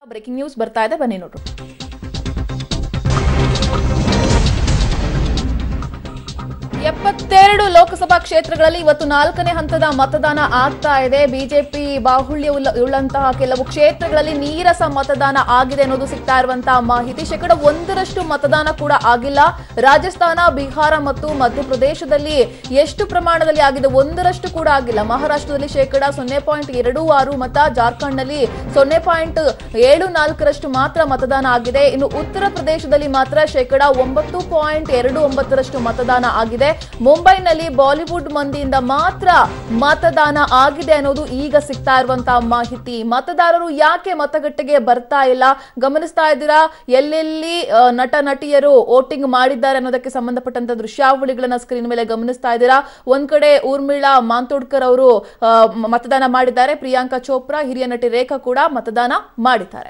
Breaking news ಬರ್ತಾ ಇದೆ ಬನ್ನಿ ನೋಡು ಎಪ್ಪತ್ತೆರಡು ಲೋಕಸಭಾ ಕ್ಷೇತ್ರಗಳಲ್ಲಿ ಇವತ್ತು ನಾಲ್ಕನೇ ಹಂತದ ಮತದಾನ ಆಗ್ತಾ ಇದೆ ಬಿಜೆಪಿ ಬಾಹುಳ್ಯ ಉಳ್ಳ- ಉಳ್ಳಂತಹ ಕೆಲವು ಕ್ಷೇತ್ರಗಳಲ್ಲಿ ನೀರಸ ಮತದಾನ ಆಗಿದೆ ಅನ್ನೋದು ಸಿಗ್ತಾ ಇರುವಂತಹ ಮಾಹಿತಿ ಶೇಕಡ ಒಂದರಷ್ಟು ಮತದಾನ ಕೂಡ ಆಗಿಲ್ಲ ರಾಜಸ್ಥಾನ ಬಿಹಾರ ಮತ್ತು ಮಧ್ಯಪ್ರದೇಶದಲ್ಲಿ ಎಷ್ಟು ಪ್ರಮಾಣದಲ್ಲಿ ಆಗಿದೆ ಒಂದರಷ್ಟು ಕೂಡ ಆಗಿಲ್ಲ ಮಹಾರಾಷ್ಟ್ರದಲ್ಲಿ ಶೇಕಡ ಸೊನ್ನೆ ಪಾಯಿಂಟ್ ಎರಡು ಆರು ಮತ ಜಾರ್ಖಂಡ್ನಲ್ಲಿ ಸೊನ್ನೆ ಪಾಯಿಂಟ್ ಏಳು ನಾಲ್ಕರಷ್ಟು ಮಾತ್ರ ಮತದಾನ ಆಗಿದೆ ಇನ್ನು ಉತ್ತರ ಪ್ರದೇಶದಲ್ಲಿ ಮಾತ್ರ ಶೇಕಡ ಒಂಬತ್ತು ಪಾಯಿಂಟ್ ಎರಡು ಒಂಬತ್ತರಷ್ಟು ಮತದಾನ ಆಗಿದೆ ಮುಂಬೈನಲ್ಲಿ ಬಾಲಿವುಡ್ ಮಂದಿಯಿಂದ ಮಾತ್ರ ಮತದಾನ ಆಗಿದೆ ಅನ್ನೋದು ಈಗ ಸಿಗ್ತಾ ಇರುವಂತಹ ಮಾಹಿತಿ ಮತದಾರರು ಯಾಕೆ ಮತಗಟ್ಟೆಗೆ ಬರ್ತಾ ಇಲ್ಲ ಗಮನಿಸ್ತಾ ಇದ್ದೀರಾ ಎಲ್ಲೆಲ್ಲಿ ಆ, ನಟ ನಟಿಯರು ವೋಟಿಂಗ್ ಮಾಡಿದ್ದಾರೆ ಅನ್ನೋದಕ್ಕೆ ಸಂಬಂಧಪಟ್ಟಂತ ದೃಶ್ಯಾವಳಿಗಳನ್ನ ಸ್ಕ್ರೀನ್ ಮೇಲೆ ಗಮನಿಸ್ತಾ ಇದ್ದೀರಾ ಒಂದ್ ಕಡೆ ಊರ್ಮಿಳಾ ಮಾಂತೋಡ್ಕರ್ ಅವರು ಆ, ಮ- ಮತದಾನ ಮಾಡಿದ್ದಾರೆ ಪ್ರಿಯಾಂಕಾ ಚೋಪ್ರಾ ಹಿರಿಯ ನಟಿ ರೇಖಾ ಕೂಡ ಮತದಾನ ಮಾಡಿದ್ದಾರೆ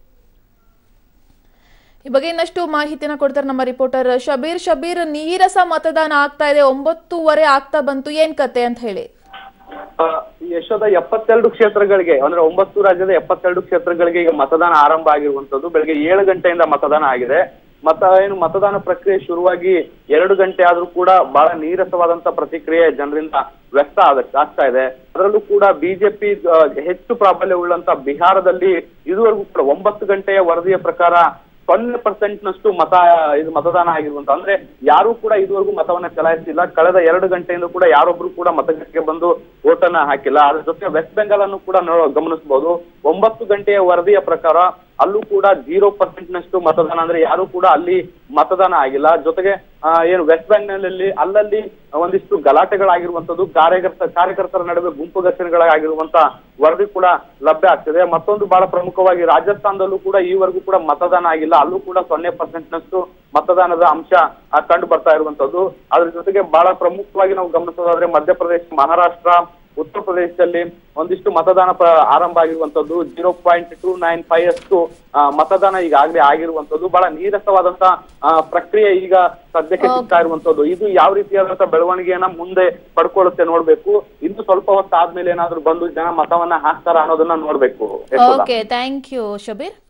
ಈ ಬಗ್ಗೆ ಇನ್ನಷ್ಟು ಮಾಹಿತಿನ ಕೊಡ್ತಾರೆ ನಮ್ಮ ರಿಪೋರ್ಟರ್ ಶಬೀರ್ ಶಬೀರ್ ನೀರಸ ಮತದಾನ ಆಗ್ತಾ ಇದೆ ಒಂಬತ್ತೂವರೆ ಆಗ್ತಾ ಬಂತು ಏನ್ ಕತೆ ಅಂತ ಹೇಳಿ ಆ, ಯಶೋದ ಎಪ್ಪತ್ತೆರಡು ಕ್ಷೇತ್ರಗಳಿಗೆ ಅಂದ್ರೆ ಒಂಬತ್ತು ರಾಜ್ಯದ ಎಪ್ಪತ್ತೆರಡು ಕ್ಷೇತ್ರಗಳಿಗೆ ಈಗ ಮತದಾನ ಆರಂಭ ಆಗಿರುವಂತದ್ದು ಬೆಳಗ್ಗೆ ಏಳು ಗಂಟೆಯಿಂದ ಮತದಾನ ಆಗಿದೆ ಮತ ಏನು ಮತದಾನ ಪ್ರಕ್ರಿಯೆ ಶುರುವಾಗಿ ಎರಡು ಗಂಟೆ ಆದ್ರೂ ಕೂಡ ಬಹಳ ನೀರಸವಾದಂತ ಪ್ರತಿಕ್ರಿಯೆ ಜನರಿಂದ ವ್ಯಕ್ತ ಆಗ ಆಗ್ತಾ ಇದೆ ಅದರಲ್ಲೂ ಕೂಡ ಬಿಜೆಪಿ ಹೆಚ್ಚು ಪ್ರಾಬಲ್ಯ ಉಳ್ಳಂತ ಬಿಹಾರದಲ್ಲಿ ಇದುವರೆಗೂ ಕೂಡ ಒಂಬತ್ತು ಗಂಟೆಯ ವರದಿಯ ಪ್ರಕಾರ ಸೊನ್ನೆ ಪರ್ಸೆಂಟ್ ನಷ್ಟು ಮತ ಇದು ಮತದಾನ ಆಗಿರುವಂತ ಅಂದ್ರೆ ಯಾರು ಕೂಡ ಇದುವರೆಗೂ ಮತವನ್ನ ಚಲಾಯಿಸಿಲ್ಲ ಕಳೆದ ಎರಡು ಗಂಟೆಯಿಂದ ಕೂಡ ಯಾರೊಬ್ರು ಕೂಡ ಮತಗಟ್ಟೆಗೆ ಬಂದು ವೋಟನ್ನ ಹಾಕಿಲ್ಲ ಅದ್ರ ಜೊತೆ ವೆಸ್ಟ್ ಬೆಂಗಾಲ್ ಅನ್ನು ಕೂಡ ನೋ ಗಮನಿಸಬಹುದು ಒಂಬತ್ತು ಗಂಟೆಯ ವರದಿಯ ಪ್ರಕಾರ ಅಲ್ಲೂ ಕೂಡ ಜೀರೋ ಪರ್ಸೆಂಟ್ ನಷ್ಟು ಮತದಾನ ಅಂದ್ರೆ ಯಾರು ಕೂಡ ಅಲ್ಲಿ ಮತದಾನ ಆಗಿಲ್ಲ ಜೊತೆಗೆ ಆ, ಏನು ವೆಸ್ಟ್ ಬೆಂಗಾಲಲ್ಲಿ ಅಲ್ಲಲ್ಲಿ ಒಂದಿಷ್ಟು ಗಲಾಟೆಗಳಾಗಿರುವಂತದ್ದು ಕಾರ್ಯಕರ್ತ ಕಾರ್ಯಕರ್ತರ ನಡುವೆ ಗುಂಪು ಘರ್ಷಣೆಗಳಾಗಿರುವಂತ ವರದಿ ಕೂಡ ಲಭ್ಯ ಆಗ್ತಿದೆ ಮತ್ತೊಂದು ಬಹಳ ಪ್ರಮುಖವಾಗಿ ರಾಜಸ್ಥಾನದಲ್ಲೂ ಕೂಡ ಈವರೆಗೂ ಕೂಡ ಮತದಾನ ಆಗಿಲ್ಲ ಅಲ್ಲೂ ಕೂಡ ಸೊನ್ನೆ ಪರ್ಸೆಂಟ್ ನಷ್ಟು ಮತದಾನದ ಅಂಶ ಆ, ಕಂಡು ಬರ್ತಾ ಇರುವಂತದ್ದು ಅದ್ರ ಜೊತೆಗೆ ಬಹಳ ಪ್ರಮುಖವಾಗಿ ನಾವು ಗಮನಿಸೋದಾದ್ರೆ ಮಧ್ಯಪ್ರದೇಶ ಮಹಾರಾಷ್ಟ್ರ ಉತ್ತರ ಪ್ರದೇಶದಲ್ಲಿ ಒಂದಿಷ್ಟು ಮತದಾನ ಪ್ರ- ಆರಂಭ ಆಗಿರುವಂತದ್ದು zero point two nine five ಅಷ್ಟು ಆ, ಮತದಾನ ಈಗಾಗಲೇ ಆಗಿರುವಂತದ್ದು ಬಹಳ ನೀರಸವಾದಂತ ಆ, ಪ್ರಕ್ರಿಯೆ ಈಗ ಸದ್ಯಕ್ಕೆ ಸಿಗ್ತಾ ಇರುವಂತದ್ದು ಇದು ಯಾವ ರೀತಿಯಾದಂತ ಬೆಳವಣಿಗೆಯನ್ನ ಮುಂದೆ ಪಡ್ಕೊಳ್ಳುತ್ತೆ ನೋಡ್ಬೇಕು ಇನ್ನು ಸ್ವಲ್ಪ ಹೊತ್ತು ಆದ್ಮೇಲೆ ಏನಾದ್ರೂ ಬಂದು ಜನ ಮತವನ್ನ ಹಾಕ್ತಾರ ಅನ್ನೋದನ್ನ ನೋಡ್ಬೇಕು Yashoda. Okay thank you Shabir